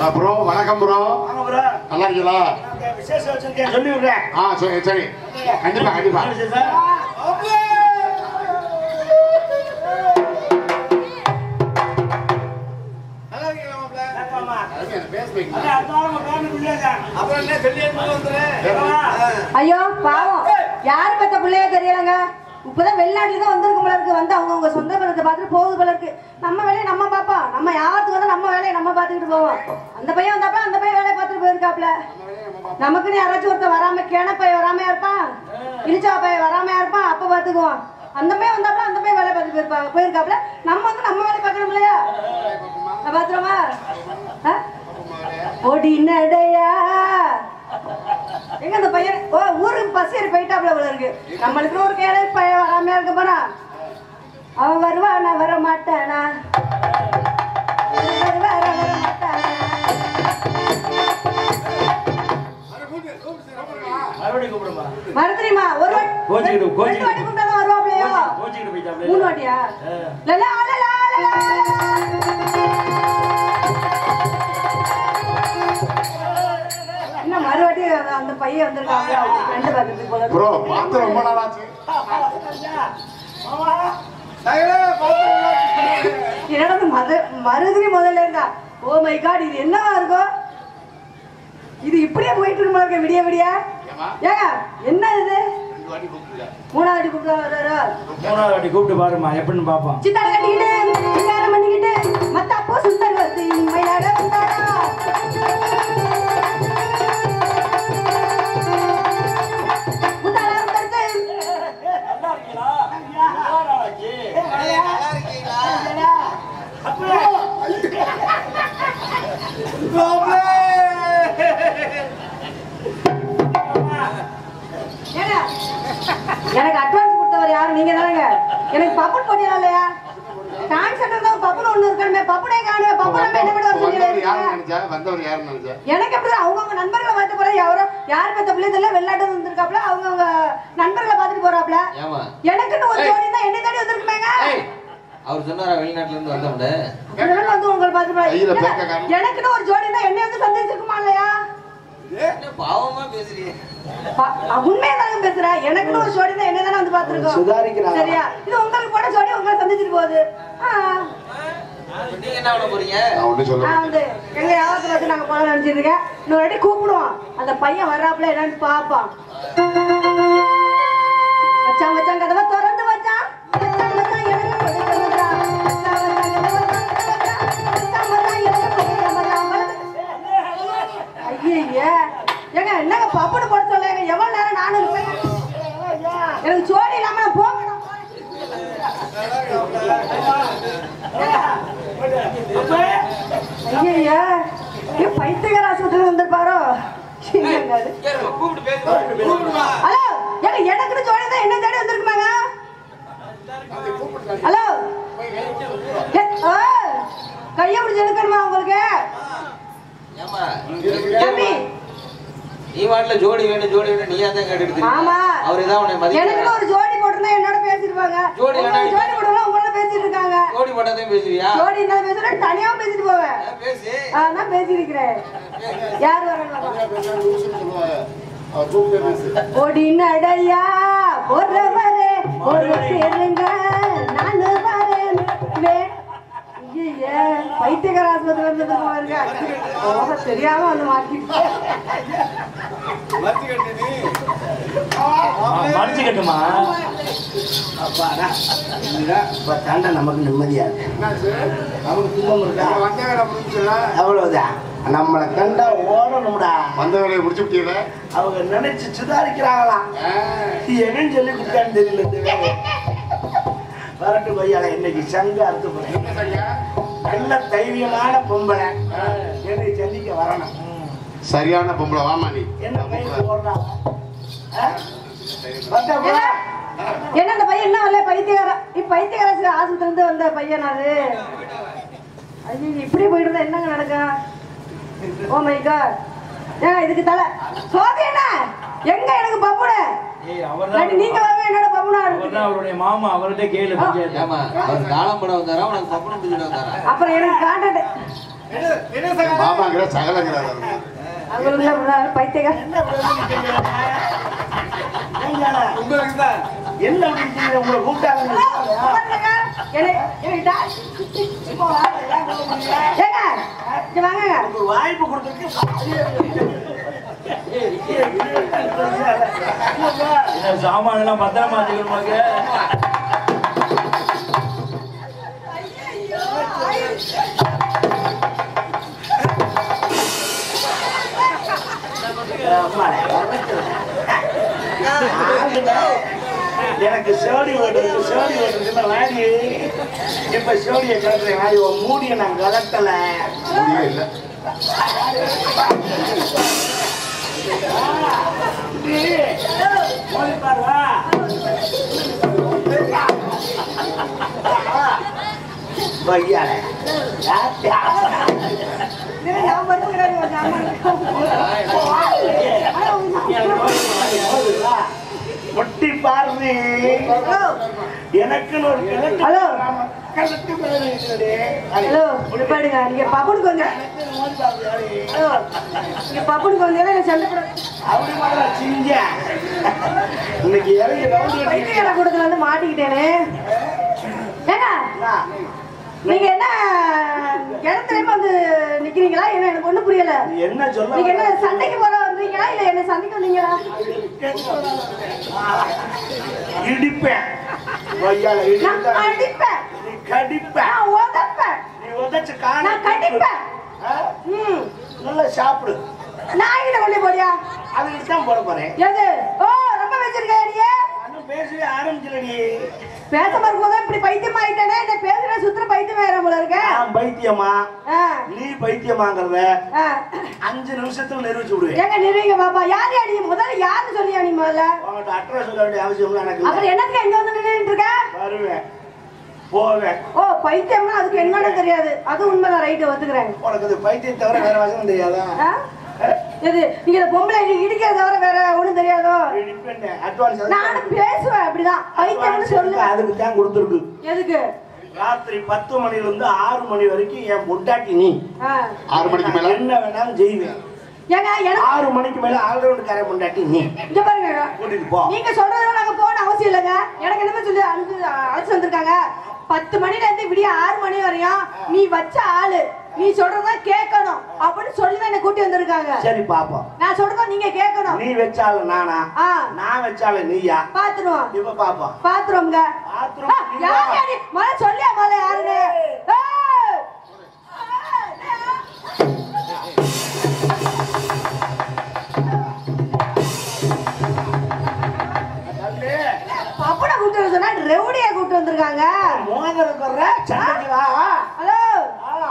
Bro வணக்கம் bro வாங்க bro நல்லா இருக்கீங்களா விசேஷம் வச்சிருக்கேன் சொல்லி விடுறேன் ஆ சரி சரி கண்டிப்பா கண்டிப்பா என்ன விசேஷம்? வணக்கம்மா. அதான் அடுத்த வாரம் உங்க பேரனுக்கு பிள்ளைங்க. வரவா? ஐயோ பாவம் யார் பெத்த பிள்ளையோ தெரியலங்க இப்பதான் வெளிநாட்டுல தான் வந்திருக்கு போல இருக்கு வந்து அவங்க அவங்க சொந்த பலத்தை பார்த்துட்டு போகுது போல இருக்கு நம்ம வேலையை நம்ம பார்ப்போம் நம்ம யாருக்கு வந்து நம்ம வேலையை நம்ம பார்த்துக்கிட்டு போவோம் அந்த பையன் வந்தாப்ப அந்த பையன் வேலையை பார்த்துட்டு போயிருக்காப்ல நமக்குன்னு யாராச்சும் ஒருத்தர் வராம கேன பையன் வராமையா இருப்பான் இழிச்சா பையன் வராமையா இருப்பான் அப்ப பாத்துக்குவோம் அந்த பையன் வந்தாப்பல அந்த பையன் வேலை பார்த்துட்டு போயிருப்பாங்க போயிருக்காப்ல நம்ம வந்து நம்ம வேலையை பார்க்கணும் இல்லையா நான் பாத்துருமா ஓடி நடையா எங்க அந்த பையன் ஓ ஊருக்கு பஸ் ஏறி போயிட்டாப்ல போல இருக்கு நம்மளுக்கு ஒரு கேளு பையன் வராம இருக்க போறான் அவன் வருவானா வர மாட்டானா வருவானா, வர மாட்டானா? மறுபடியும் கூப்பிடுமா மறந்துடுமா ஒரு வாட்டி கோச்சிக்கிட்டு, ரெண்டு கோச்சிக்கிட்டு. வாட்டி கூப்பிட்டா தான் வருவாப்லையோ கோச்சிக்கிட்டு போயிட்டாப்ல. மூணு வாட்டியா ஆ. லலா, லலா, லலா. என்ன மறுவாட்டி அந்த- அந்த பையன் வந்திருக்காங்க அவங்க ஃப்ரெண்டு பார்க்கறதுக்கு போல இருக்கு. ப்ரோ பார்த்து ரொம்ப நாள் ஆச்சு மாமா. என்னடா இது மத மருதிரி முதல்ல இருந்தா ஓ மை காட் இது என்னவா இருக்கும் இது இப்படியே போயிட்டு இருக்குமா இருக்க விடிய விடிய ஏம்மா? ஏங்க என்ன இது ரெண்டு வாட்டி கூப்பிட்டுருக்க. மூணாவது கூப்பிட்டு வர்றாரோ மூணாவது வாட்டி கூப்பிட்டு பாருமா எப்படின்னு பாப்போம் சித்தாட கட்டிக்கிட்டு சிங்காரம் பண்ணிக்கிட்டு மத்த அப்போ சுந்தர் வந்து மயிலாட வந்தாரா முந்தாரா வந்தது. நல்லா இருக்கீங்களா நல்லா நாளாச்சு. அப்படியே. ஏங்க, எனக்கு அட்வான்ஸ் கொடுத்தவர் யாரு நீங்க தானங்க எனக்கு பப்பன் போட்டியா இல்லையா கான்செப்ட் தான் பப்பன் ஒண்ணு இருக்கணுமே பப்பனே காணுமே பப்பன் என்ன பண்ண வர வந்தவர் யாருன்னு சொல்லி நினைச்சா வந்தவர் யாருன்னு நினைச்சா எனக்கு எப்படி அவங்க அவங்க நண்பர்களை பார்த்து போற யாரோ யார் பெத்த பிள்ளை தெரியல வெளிநாட்டு வந்திருக்காப்ல அவங்க அவங்க நண்பர்களை பார்த்துட்டு போறாப்ல ஏமா எனக்குன்னு ஒரு ஜோடி தான் என்ன தேடி வந்திருக்குமேங்க அவர் சொன்னாரா வெளிநாட்டுல இருந்து வந்தவங்க அதனால வந்து உங்களை பார்த்து போறா. கையில ஏங்க, பேக்க காணோம். எனக்குன்னு ஒரு ஜோடி தான் என்னை வந்து சந்திச்சிருக்குமா இல்லையா என்ன பாவமா பேசுறீங்க பா- அ, உண்மையை தாங்க பேசுறேன் எனக்குன்னு ஒரு ஜோடி தான் என்ன தானே வந்து பார்த்திருக்கோம் சுதாரிக்கிறாங்க. சரியா இது உங்களுக்கு போன ஜோடி உங்களை சந்திச்சிட்டு போகுது ஆ. நீங்க என்ன பண்ண போறீங்க நான் ஒன்றும் சொல்ல நான் வந்து எங்க யாவத்துல வச்சு நாங்க போல நினைச்சிருக்கேன் இன்னொரு வாட்டி கூப்பிடுவோம் அந்த பையன் வர்றாப்புல என்னன்னு பாப்பான் மச்சான் மச்சான் கதவை திறந்து வச்சான் மச்சான் மச்சான் எனக்கு கொடுத்த மச்சான் மச்சான் மச்சான் கதவை திறந்து வச்சான் மச்சான் மச்சான் எனக்கு கொடுத்த மச்சான் ஐயே ஏங்க என்னங்க பப்புன்னு போட சொல்ல எவ்வளவு நேரம் நானும் இருப்பேன் எனக்கு சோடி இல்லாம நான் போகணும் ஐயா ஏன் பைத்தியக்கார ஆஸ்பத்திரி வந்திருப்பாரோ என்னங்க அது? கூப்பிட்டு பேசுவோம் ஹலோ ஏங்க எனக்குன்னு ஜோடி தான் என்ன தேடி வந்திருக்குமாங்க ஹலோ ஏ, ஆ, கையை பிடிச்சு இழுக்கணுமா உங்களுக்கு ஏமா தம்பி நீ வாட்டில ஜோடி வேணும் ஜோடி வேணும் நீயா தான் கேட்டுட்டு ஆமா அவர் ஏதாவது உன்னை எனக்குன்னு மதிக்க ஒரு ஜோடி போட்டிருந்தா என்னோட பேசிருப்பாங்க ஜோடி உங்களுக்கு வேணாம். ஜோடி போடுறோம் உங்களோட பேசிட்டு இருக்காங்க ஜோடி போட்டாதான் பேசுவியா ஜோடி என்ன பேசுறேன் தனியாவும் பேசிட்டு போவேன் ஏன் பேசு ஆ, நான் பேசியிருக்கிறேன் யார் வரணும் சொல்லுவாங்க அவர் கூப்பிட்டே பேசு ஓடி நடையா ஒருவரே ஒரு பெருங்க நானு வரேன் வே- ஐயையே, பைத்தியக்கார ஆஸ்பத்திரி வந்தது பாருங்க ஓ, தெரியாம வந்து மாட்டிட்டு மடிச்சு கட்டுமா அப்பாடா இதுதான் இப்ப தாண்டா நமக்கு நிம்மதியா இருக்கு என்னாச்சு நமக்கு துன்பம் இருக்கா நம்ம வந்த வேலை முடிஞ்சுல அவ்வளவுதான் நம்மளை கண்டா ஓடணும்டா வந்த வேலையை முடிச்சு விட்டீங்களே அவங்க நினைச்சு சுதாரிக்கிறாங்களாம் என்னன்னு சொல்லி கொடுத்தான்னு தெரியல இந்த வேலை. வரட்டு கொய்யால இன்னைக்கு சங்க அறுத்து போறேன் என்ன சரியா நல்ல தைரியமான பொம்பளை என்னை சந்திக்க வரணும் சரியான பொம்பளை வாமா நீ என்ன பையன் போடுறாங்க ஆ? வந்தா போ. என்ன அந்த பையன் என்ன வரல பைத்தியக்கார இப்ப பைத்தியக்கார ஆஸ்பத்திரி இருந்து வந்த பையன் அது ஐயோ இப்படி போயிட்டு இருந்தா என்னங்க நடக்கும் ஓ மை காட் ஏங்க இதுக்கு தலை சோதி என்ன எங்க எனக்கு பப்புனு ஏய், அவர்தான் இல்லாட்டி நீங்க வாங்க என்னோட பப்புனா அவர்தான் அவருடைய மாமா அவர்கிட்ட கேளு பஞ்சாயத்து. ஏமா அவர் தாளம் படம் வந்தாரா உனக்கு பப்பனம் பிடிச்சிட்டு வந்தாரா அப்புறம் எனக்கு கான்டாக்ட் மாமா சகலமாங்கிற சகலங்கிறார் அவங்களுக்கு அப்படிதான் பைத்தியக்கார என்ன இப்படி வந்து நிக்கிறீங்க? ஏங்க, உங்களுக்கு தான் என்ன இப்படி நிக்கிறீங்க? உங்களை கூப்பிட்டாங்க நீங்க போகலையா? ஏங்க இங்க வாங்க ஒரு வாய்ப்பு கொடுத்துருக்கு சாமான எல்லாம் பத்திரமா வச்சுக்கணுமாக்கு எனக்கு சோடி ஓட்டுறது சோடி ஓட்டுறதுன்னா வாடி இப்ப சோடியை கலட்டுறேன் வாடி உன் மூடியை நான் கலட்டல முடியே இல்லை மோதி பாரு வா பையால நான் வருகிறேன் ஒரு சாமான். முட்டி பாரு எனக்குன்னு ஒரு கிழட்டு ஹலோ. கிழட்டு பேரு இருக்குடி. ஹலோ நிப்பாடுங்க நீங்க பப்புனுக்கு வந்து எனக்கு மோதி பாரு யாரு? ஹலோ நீங்க பப்புனுக்கு வந்து எனக்கு சண்டை போட அப்படி மாதிரி சிங்க இன்னைக்கு இறங்கி ரவுண்ட் பைத்தியக்கார கூட்டத்துல வந்து மாட்டிக்கிட்டேனே ஏங்க நீங்க என்ன இடத்துலயுமே வந்து நிக்கிறீங்களா என்ன எனக்கு ஒண்ணும் புரியல என்ன சொல்ல நீங்க என்ன சண்டைக்கு போற வந்தீங்களா இல்ல என்ன சண்டைக்கு வந்தீங்களா இடிப்பேன் கொய்யால நான் இடிப்பேன் அடிப்பேன் நீ கடிப்பேன் நான் உதப்பேன் நீ உதச்சு காண நான் கடிப்பேன் ஆ? ம் நல்லா சாப்பிடு நான் கிட்ட கொண்டு போறியா அதுக்கு தான் போட போறேன் எது ஓ ரொம்ப வச்சிருக்க நீ நானும் பேசவே ஆரம்பிச்சிடடி பேச மறுபோது இப்படி பைத்தியம் ஆயிட்டேனே என்ன பேசுற சுத்திர பைத்தியம் ஆயிரம் போல இருக்க நான் பைத்தியமா ஆ, நீ பைத்தியமாங்கிறத ஆ. அஞ்சு நிமிஷத்துல நிரூபிச்சு விடுவேன் ஏங்க நிறுவீங்க பாப்பா யார் யார் நீ முதல்ல யாருன்னு சொல்லியா நீ முதல்ல உங்கள்கிட்ட அட்ரஸ் சொல்ல வேண்டிய அவசியம் எனக்கு இல்லை. அப்புறம் என்னத்துக்கு எங்க வந்து நின்னுட்டு இருக்க வருவேன் போவேன் ஓ பைத்தியம்னா அதுக்கு என்னன்னு தெரியாது அது உண்மைதான் ரைட்டு ஒத்துக்கிறேன் உனக்கு இது பைத்தியம் தவிர வேற வசனம் தெரியாதா ஆ? எது நீங்க இந்த பொம்பளை நீ இடிக்கிறத தவிர வேற ஒண்ணும் தெரியாதோ இடிப்பேன் அட்வான்ஸ் நானும் பேசுவேன் அப்படிதான் பைத்தியம்னு சொல்லுவேன் அதுக்கு தான் கொடுத்துருக்கு எதுக்கு ராத்திரி பத்து மணில இருந்து ஆறு மணி வரைக்கும் என் பொண்டாட்டி நீ ஆ. ஆறு மணிக்கு மேல நான் என்ன வேணாலும் செய்வேன் ஏங்க எனக்கு ஆறு மணிக்கு மேல ஆல்ரவுண்ட் கார பொண்டாட்டி நீ இங்க பாருங்க கூட்டிட்டு போ நீங்க சொல்றதுல நாங்க போன அவசியம் இல்லைங்க எனக்கு என்னமே சொல்லி அனுப்பி அழைச்சு வந்திருக்காங்க பத்து மணில இருந்து விடிய ஆறு மணி வரையும் நீ வச்ச ஆளு நீ சொல்றதா கேட்கணும் அப்படின்னு சொல்லி தான் என்ன கூட்டி வந்திருக்காங்க சரி பாப்போம் நான் சொல்றதா நீங்க கேட்கணும் நீ வச்சால நானா ஆ நான் வச்சால நீயா பாத்துருவோம் இப்ப பாப்போம் பாத்துருவோங்க பாத்ரூம் ஆ, யார் யாரு முதல்ல சொல்லியா முதல்ல யாருன்னு ஏய்! பப்பனை கூட்டு வர சொன்னா ரெவுடியா கூட்டு வந்திருக்காங்க மோதிரம் கொடுற சண்டைக்கு வா ஹலோ ஆ.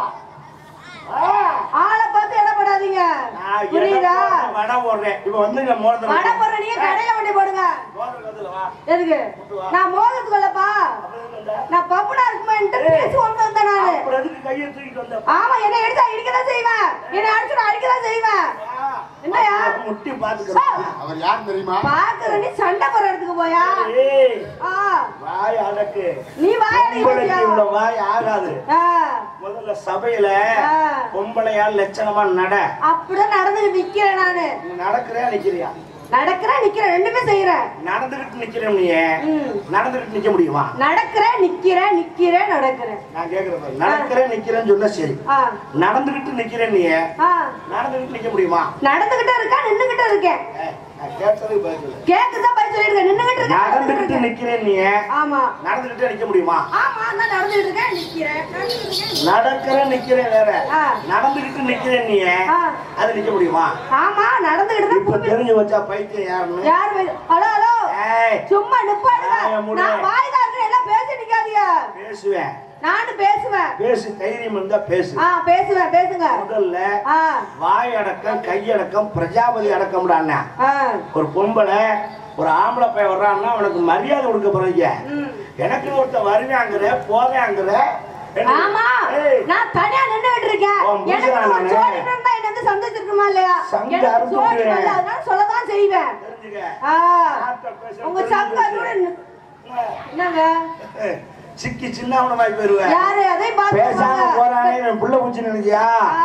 ஆ. ஆளை பார்த்து இடம் போடாதீங்க நான் புரியுதா எடை போடுறேன், வடை போடுறேன் இப்ப வந்துங்க மோதிரம் வடை போடுற நீங்க கடையில கொண்டு போடுங்க மோதிரம் கத்துல வா எதுக்கு நான் மோதத்துக்குள்ளப்பா நான் பப்புனா இருக்குமான்ட்டு பேசி கொண்டு வந்தேன் நானு அப்புறம் எதுக்கு கையை தூக்கிட்டு வந்த ஆமா என்ன எடுத்தா இடிக்கதான் செய்வேன் என்ன அடிச்சு நான் அடிக்கதான் செய்வேன் என்னய்யா? அப்புறம் முட்டி பாத்துக்கிறேன் அவர் யார் தெரியுமா பாக்குற நீ சண்டை போற இடத்துக்கு போயா ஏய் ஆ, வாய் அடக்கு நீ வாயடி பொம்பளைக்கு இவ்வளவு வாய் ஆகாது முதல்ல சபையில ஆ. பொம்பளையா லட்சணமா நட அப்படிதான் நடந்து நிக்கிறேன் நானு நீ நடக்கிறியா நிக்கிறியா நடக்கிறேன் நிக்கிறேன் ரெண்டுமே செய்யறேன் நடந்துகிட்டு நிக்கிறேன் நீ ம். நடந்துகிட்டு நிக்க முடியுமா நடக்கிறேன் நிக்கிறேன் நிக்கிறேன் நடக்கிறேன் நான் கேக்குறேன் நடக்கிறேன் நிக்கிறேன்னு சொன்னா சரி ஆ நடந்துகிட்டு நிக்கிறேன் நீ ஆ நடந்துகிட்டு நிக்க முடியுமா நடந்துகிட்டு இருக்கா நின்னுகிட்டு இருக்கேன் ஏய், நான் கேட்டதுக்கு பதில் சொல்லு. கேக்குதா பதில் சொல்லிருக்கேன் நின்னுகிட்டு இருக்கேன் நடந்துகிட்டு இருக்கேன். நிக்கிறேன் நீ ஆமா நடந்துகிட்டே நிக்க முடியுமா ஆமா நான் நடந்துகிட்டு இருக்கேன் நிக்கிறேன் நடந்துகிட்டு இருக்கேன். நடக்கிறேன் நிக்கிறேன் வேற ஆ. நடந்துகிட்டு நிக்கிறேன் நீ ஆ. அது நிக்க முடியுமா ஆமா நடந்துகிட்டு தான் இப்ப தெரிஞ்சு வச்சா பைத்தியம் யாருன்னு யாரு வை- ஹலோ ஹலோ ஏய் சும்மா நிப்பாடுங்க ஆ, முடி. நான் வாய் தான் இருக்கேன், எல்லாம் பேசி நிக்காதீங்க பேசுவேன் நானும் பேசுவேன் பேசு தைரியம் இருந்தா பேசு ஆ பேசுவேன் பேசுங்க முதல்ல ஆ வாய் அடக்கம் கையடக்கம் பிரஜாபதி அடக்கம்டாண்ணா ஆ ஒரு பொம்பளை ஒரு ஆம்பளை பையன் வர்றான்னா அவனுக்கு மரியாதை கொடுக்க போறீங்க ம். எனக்கு ஒருத்தன் வருவாங்கிற போவேங்கிற ஆமா நான் தனியா நின்னுகிட்டு இருக்கேன் உன் புருஷனா எனக்கு ஒரு நானு? ஜோடி இருந்தா என்ன வந்து சந்தோஷிருக்குமா இல்லையா சங்க எனக்கு அறுத்து ஜோடி விடுவேன். வரல, அதனால சொல்லதான் செய்வேன் தெரிஞ்சுக்க ஆ யார்கிட்ட பேச உங்க தெரிஞ்சு சங்க பேசு. அதோட நி- என்னங்க ஏய், சிக்கி சின்னவனமாய் போயிருவேன் யாரு அதையும் பார்த்து பேசாம வாங்க. போறானே இவன் புள்ள பூச்சி நினைச்சியா ஆ,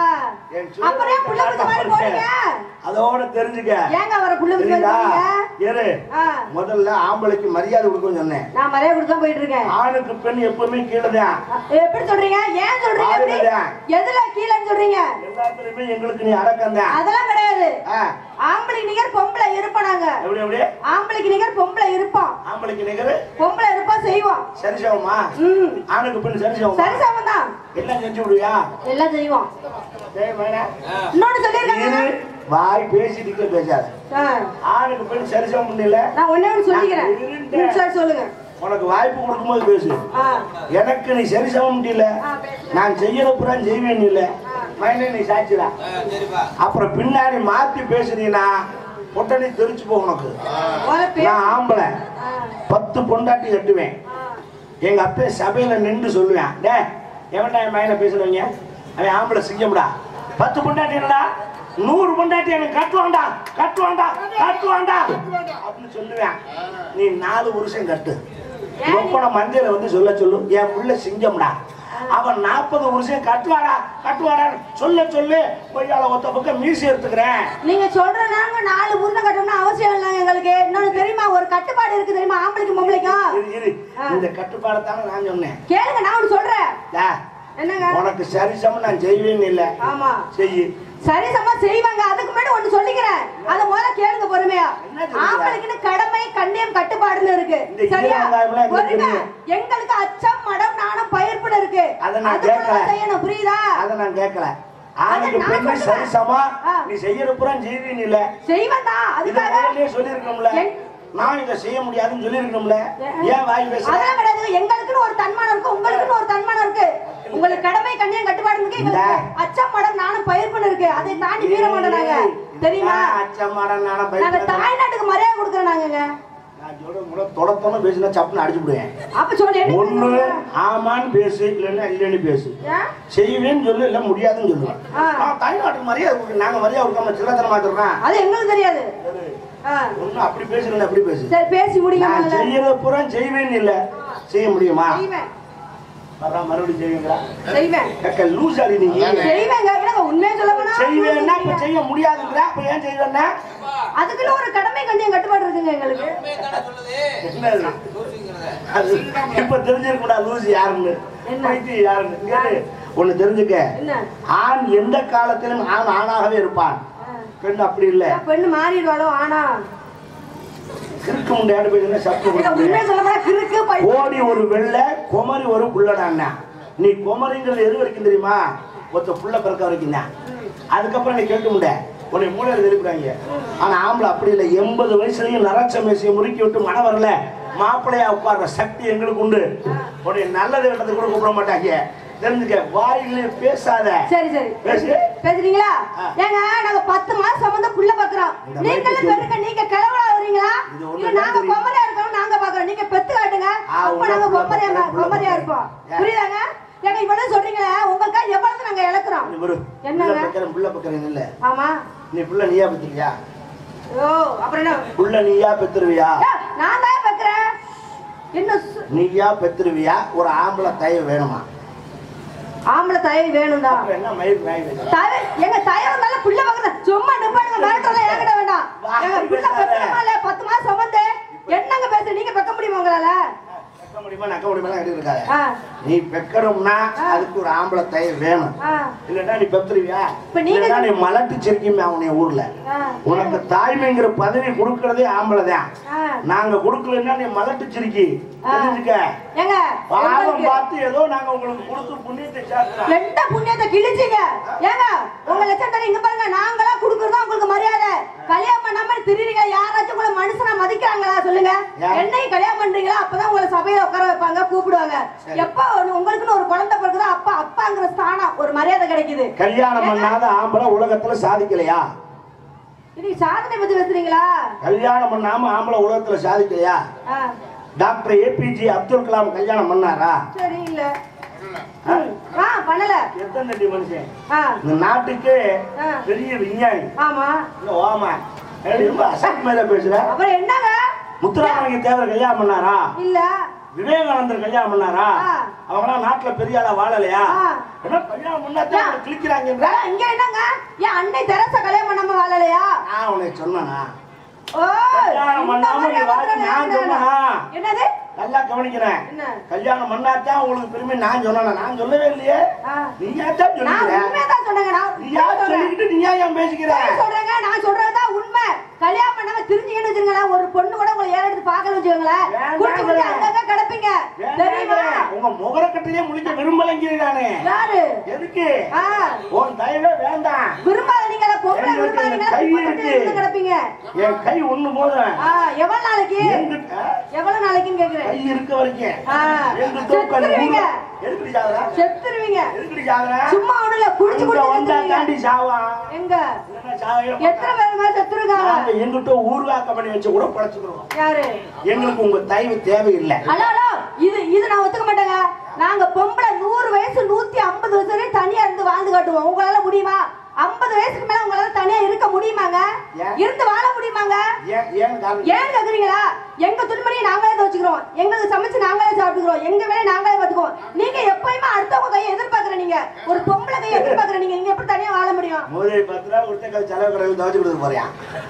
என் சொல்ல அப்புறம் ஏன் புள்ள குச்சி மாதிரி போறீங்க அதோட தெரிஞ்சுக்க ஏங்க வர புள்ள குச்சி மாதிரி தெரியுதா? போறீங்க இரு ஆ, முதல்ல ஆம்பளைக்கு மரியாதை கொடுக்கணும்னு சொன்னேன் நான் மரியாதை கொடுத்து தான் போயிட்டு இருக்கேன் ஆணுக்கு பெண் எப்பவுமே கீழே தான் எப்படி சொல்றீங்க ஏன் சொல்றீங்க எப்படி ஆளுங்கதான். எதுல கீழன்னு சொல்றீங்க எல்லாத்துலயுமே எங்களுக்கு நீ அடக்கம் தான் அதெல்லாம் கிடையாது ஆ, ஆம்பளைக்கு நிகர் பொம்பளை இருப்போம் நாங்க எப்படி எப்படி ஆம்பளைக்கு நிகர் பொம்பளை இருப்போம் ஆம்பளைக்கு நிகர் பொம்பளை இருப்போம் செய்வோம் சரிசவமா ம் ஆணுக்கு பெண் சரிசவமா சரி சமம் தான் எல்லாம் செஞ்சு விடுவியா எல்லாம் செய்வோம் டேய் மகனே, இன்னொன்னு சொல்லிருக்காங்க இரு, வாய் பேசிட்டு பேசாத ஆ, ஆணுக்கு பெண் சரிசவம் இல்ல நான் ஒண்ணே ஒண்ணு சொல்லிக்கிறேன் நான் இருந்தேன். ம், சரி சொல்லுங்க உனக்கு வாய்ப்பு கொடுக்கும்போது பேசு ஆ எனக்கு நீ சரிசமம் இல்ல ஆ, பேசுங்க. நான் செய்யற புறம் செய்வேன் இல்ல மைனே நீ சாட்சிடா ஆ, சரிப்பா அப்புறம் பின்னாடி மாத்தி பேசுனீனா பொட்டனி தெரிச்சு போ உனக்கு முதல்ல பேசு. நான் ஆம்பளை ஆ, பத்து பொண்டாட்டி கட்டுவேன் ஆ. எங்க அப்பா சபையில நின்று சொல்லுவேன் டே எவன்டா என் மயனை பேசுறவங்க அவன் ஆம்பளை சிங்கம்டா பத்து பொண்டாட்டி என்னடா நூறு பொண்டாட்டி எனக்கு கட்டுவான்டா கட்டுவான்டா கட்டுவான்டா அப்படின்னு சொல்லுவேன் நீ நாலு வருஷம் கட்டு ஒப்பன மஞ்சளை வந்து சொல்ல சொல்லு என் புள்ள சிங்கம்டா அவன் நாற்பது வருஷம் கட்டுவாடா கட்டுவாடா சொல்ல சொல்லு பொய்யால ஒத்த பக்கம் மீசி எடுத்துக்கிறேன் நீங்க சொல்ற நாங்க நாலு புருஷன் கட்டணும்னு அவசியம் இல்லை எங்களுக்கு இன்னொன்னு தெரியுமா ஒரு கட்டுப்பாடு இருக்கு தெரியுமா ஆம்பளைக்கும் பொம்பளைக்கும் இரு, இரு. இந்த கட்டுப்பாடத்தானே நான் சொன்னேன் கேளுங்க நான் ஒண்ணு சொல்றேன் டா, என்னங்க உனக்கு சரிசமம் நான் செய்வேன்னு இல்ல ஆமா செய்யு சரி சமா செய்வாங்க அதுக்கு முன்னாடி ஒண்ணு சொல்லிக்கிறேன் அத முதல்ல கேளுங்க பொறுமையா என்ன சொல்றீங்க? ஆம்பளைக்குன்னு கடமை கண்ணியம் கட்டுப்பாடுன்னு இருக்கு இந்த சரியா ஈர வெங்காயம்லாம் எங்களுக்கு பொறுங்க தெரியும். எங்களுக்கு அச்சம் மடம் நாணம் பயிர்ப்புன்னு இருக்கு அதை நான் அதுக்குள்ள கேட்கல. செய்யணும் புரியுதா அத நான் கேட்கல ஆணுக்கு நான் பெண்ணு சொல்லுவேன். சரிசமா ஆ. நீ செய்யற புறம் செய்வீன்னு இல்ல செய்வேன் தான் இத அதுக்காக முதல்லயே சொல்லிருக்கணும்ல என்- நான் இத செய்ய முடியாதுன்னு சொல்லிருக்கணும்ல ஏன் வாய் பேசுற அதெல்லாம் கிடையாது எங்களுக்குன்னு ஒரு தன்மானம் இருக்கு உங்களுக்குன்னு ஒரு தன்மானம் இருக்கு உங்களுக்கு கடமை கண்ணியம் கட்டுப்பாடு இருக்கு எங்களுக்கு இல்ல. அச்சம் மடம் நாணம் பயிர்ப்புன்னு இருக்கு அதை தாண்டி மீற மாட்டோம் நாங்க தெரியுமா அச்சமாட நானும் நாங்க பயப்படுறேன் தாய்நாட்டுக்கு மரியாதை கொடுக்குறோம் நாங்கங்க நான் சொல்ற முறை தொடத்தோன்னு பேசினா சப்புன்னு அடிச்சு விடுவேன் அப்ப சொல்லு என்ன ஒண்ணு பேசுறீங்க? ஆமான்னு பேசு இல்லைன்னா இல்லைன்னு பேசு ஏன்? செய்வேன்னு சொல்லு இல்ல முடியாதுன்னு சொல்லுவேன் ஆ. நான் தாய்நாட்டுக்கு மரியாதை கொடுக்க நாங்க மரியாதை கொடுக்காம சில்லத்தனமா சொல்றேன் அது எங்களுக்கு தெரியாது ஆ. ஒண்ணு அப்படி பேசுறேன் அப்படி பேசு சரி பேசி முடிங்க நான் முதல்ல. செய்யற புறம் செய்வேன்னு இல்ல செய்ய முடியுமா செய்வேன் வர்றா மறுபடியும் செய்வீங்களா செய்வேன் கக்க லூசாடி நீங்க செய்வேங்க எனக்கு உண்மையை சொல்ல போனா செய்வேன்னா இப்ப செய்ய முடியாதுங்கிற அப்ப ஏன் செய்வேன்னா அதுக்குன்னு ஒரு கடமை கண்ணியம் கட்டுப்பாடு இருக்குங்க எங்களுக்கு உண்மையை தானே சொல்லுது என்னது லூசுங்கிறத. அது இப்ப தெரிஞ்சிருக்கூடா லூசி யாருன்னு என்ன? பைத்தியம் யாருன்னு இங்க இரு. ஒண்ணு தெரிஞ்சுக்க என்ன ஆண் எந்த காலத்திலும் ஆண் ஆணாகவே இருப்பான் பெண் அப்படி இல்ல பெண்ணு மாறிடுவாளோ ஆனா கிறுக்கு முண்டையாடு போய் சப்பு எனக்கு உண்மையை சொல்ல போனா கிறுக்கு பை ஓடி ஒரு வெள்ளை குமரி ஒரு புள்ளடான்னா நீ குமரிங்கிறது எது வரைக்கும் தெரியுமா ஒருத்த புள்ள பிறக்க வரைக்கும் தான் அதுக்கப்புறம் நீ கேட்க முடிய உன்னை மூளையில தெரிவிக்கிறாங்க ஆனா ஆம்பளை அப்படி இல்லை எண்பது வயசுலயும் நரச்ச மேசையை முறுக்கி விட்டு மன வரல மாப்பிள்ளையா உட்கார்ற சக்தி எங்களுக்கு உண்டு உன்னை நல்லது கட்டது கூட கூப்பிட மாட்டாங்க தெரிஞ்சுக்க வாயில பேசாத சரி சரி பேசு. பேசுறீங்களா ஆ. ஏங்க நாங்க பத்து மாசம் சம்பந்தம் புள்ள பாக்குறோம் இந்த மாதிரி நீங்களும் சொல்லு. பெருக்க நீங்க கிழவனா வரீங்களா இது ஒண்ணு இல்ல தான் நாங்க தெரியும். பொம்மரையா இருக்கோம் நாங்க பாக்குறோம் நீங்க பெத்து காட்டுங்க ஆ, அப்ப உள்ள நாங்க புள்ள பொம்மரையா பாக்குறேன், புள்ள பொம்மரையா பாக்குறேன். இருப்போம் ஏன்? புரியுதாங்க ஏங்க இவ்வளவு சொல்றீங்களே உங்களுக்கா எவ்வளவு நாங்க இழக்கிறோம் ஒரு என்னங்க? புள்ள பக்கறேன் புள்ள பக்கறேன் இல்ல ஆமா நீ புள்ள நீயா பெற்றுவியா ஓ அப்புறம் என்ன புள்ள நீயா பெத்துருவியா ஏ, நான் தான் பெக்குறேன் என்ன சு- நீயா பெத்துருவியா ஒரு ஆம்பளை தயவு வேணுமா ஆம்பளை தயவு வேணும் தான் அப்புறம் என்ன மயிர் நாய் வேணும் தயவு எங்க தயவு நல்ல புள்ள பக்கத்துல சும்மா நிப்பாடுங்க மிரட்டல ஏங்கிட வேண்டாம் எங்க புள்ள பெக்கணுமா இல்ல பத்து மாசம் சுமந்து என்னங்க பேச நீங்க பெக்க முடியுமா உங்களால நக்க முடியுமா நக்க முடியுமா கட்டி இருக்காத ஆ, நீ பெக்கணும்னா அதுக்கு ஒரு ஆம்பளை தயவு வேணும் ஆ, இல்லன்னா நீ பெத்துருவியா இப்ப நீங்க- இல்லன்னா நீ மலட்டு சிரிக்குமே அவனைய ஊர்ல ஆ. உனக்கு தாய்மைங்கிற பதவி கொடுக்கறதே ஆம்பளை தான் ஆ. நாங்க கொடுக்கலன்னா நீ மலட்டு சிரிக்கி ஆ. தெரிஞ்சுக்க ஏங்க பாவம் உங்களுக்கு பார்த்து ஏதோ நாங்க உங்களுக்கு கொடுத்து புண்ணியத்தை சேர்க்கிறோம் எந்த புண்ணியத்தை கிழிச்சீங்க ஏங்க உங்க லட்சம் இங்க பாருங்க நாங்களா குடுக்கறதா உங்களுக்கு மரியாதை கல்யாணம் பண்ணாம திரிறீங்க யாராச்சும் உங்களை மனுஷனா மதிக்கிறாங்களா சொல்லுங்க யார்? என்னைக்கு கல்யாணம் பண்றீங்களா அப்பதான் உங்களை சபையில உட்கார வைப்பாங்க கூப்பிடுவாங்க எப்ப ஒரு- உங்களுக்குன்னு ஒரு குழந்தை பிறகுதோ அப்பா அப்பாங்கிற ஸ்தானம் ஒரு மரியாதை கிடைக்குது கல்யாணம் பண்ணாத ஆம்பளை உலகத்துல சாதிக்கலையா இது சாதனை பத்தி பேசுறீங்களா கல்யாணம் பண்ணாம ஆம்பளை உலகத்துல சாதிக்கலையா ஆ, டாக்டர் ஏபிஜே அப்துல் கலாம் கல்யாணம் பண்ணாரா சரி இல்ல ம், ஆ பண்ணல எத்தனை தட்டி மனுஷன் ஆ இந்த நாட்டுக்கு ஆ. பெரிய விஞ்ஞானி ஆமா இல்ல ஓமா ஏய், ரொம்ப அசட் மேல பேசுற அப்புறம் என்னங்க முத்துராமலிங்க தேவர் கல்யாணம் பண்ணாரா இல்ல விவேகானந்தர் கல்யாணம் பண்ணாரா ஆ. அவங்களாம் நாட்டுல பெரிய ஆளா வாழலையா ஆ. என்ன கல்யாணம் பண்ணாதான் அவங்களை கிழிக்கிறாங்க வேற இங்க என்னங்க ஏன் அன்னை தெரசா கல்யாணம் பண்ணாம வாழலையா நான் உன்னை சொன்னனா ஓ கல்யாணம் இந்த பண்ணாம மாதிரி நீ வாழ்க்கை ஏமாத்துறாங்க. நான் சொன்னனா? என்னது நல்லா கவனிக்கிறேன் என்ன? கல்யாணம் பண்ணாதான் உங்களுக்கு பெருமை நான் சொன்னா நான் சொல்லவே இல்லையே ஆ. நீயா தான் நான் சொல்லுகிற உண்மையதான் சொன்னேங்க நான் நீயா உண்மையை சொல்றேன். சொல்லிக்கிட்டு நீயா ஏன் பேசிக்கிற உண்மையை சொல்றேங்க நான் சொல்றதுதான் உண்மை கல்யாணம் பண்ணாம தெரிஞ்சுக்கன்னு வச்சுங்களேன் ஒரு பொண்ணு கூட உங்களை ஏற எடுத்து பார்க்கணும் வச்சுக்கோங்களேன் வேண்டாம் குடிச்சு குடிச்சு வேண்டாம். அங்கங்க கிடப்பீங்க தெரியுமா வேண்டாம். உங்க முகரக்கட்டிலே முழிக்க விரும்பலைங்கிறானே யாரு எதுக்கு ஆ உன் தயவே வேண்டாம் விரும்பாதீங்களா பொம்பளை எங்களுக்கு விரும்பாதீங்களா கை சும்மா இருக்கு. மட்டும் இருந்து கிடப்பீங்க என் கை ஒண்ணு போதும் ஆ எவ்வளவு நாளைக்கு எங்கிட்ட எவ்வளவு நாளைக்குன்னு கேக்குறேன் கை இருக்க வரைக்கும் ஆ, எங்க தோக்கம் செத்துருவீங்க. எதுக்குடி சாகுற செத்துருவீங்க எதுக்குடி சாகுற சும்மா ஒண்ணுல குடிச்சு அங்க குடிச்சு வந்தா செத்துருவீங்க தாண்டி சாவான் எங்க இல்லைன்னா சாகவே எத்தனை பேர் மாதிரி செத்துருக்காங்க நாங்க எங்கிட்ட ஊர்வாக்க பண்ணி வச்சு கூட பழச்சுக்கிறோம் யாரு எங்களுக்கு உங்க தயவு தேவையில்லை ஹலோ ஹலோ இது இது நான் ஒத்துக்க மாட்டேங்க நாங்க பொம்பளை நூறு வயசு நூத்தி ஐம்பது வயசு வரையும் தனியா இருந்து வாழ்ந்து காட்டுவோம் உங்களால முடியுமா ஐம்பது வயசுக்கு மேல உங்களால தனியா இருக்க முடியுமாங்க ஏன்? இருந்து வாழ முடியுமாங்க ஏன் ஏன் காரணம் ஏன் கேக்குறீங்களா எங்க துணிமணியை நாங்களே துவச்சுக்கிறோம் எங்களுக்கு சமைச்சு நாங்களே சாப்பிட்டுக்கிறோம் எங்க வேலையை நாங்களே பார்த்துக்குவோம் நீங்க எப்பயுமே அடுத்தவங்க கையை எதிர்பார்க்கற நீங்க ஒரு பொம்பளை கையை எதிர்பார்க்கற நீங்க நீங்க எப்படி தனியா வாழ முடியும் முதல் பத்து ரூபா கொடுத்த கை செலவு கடையில் துவச்சு கொடுத்து போறியா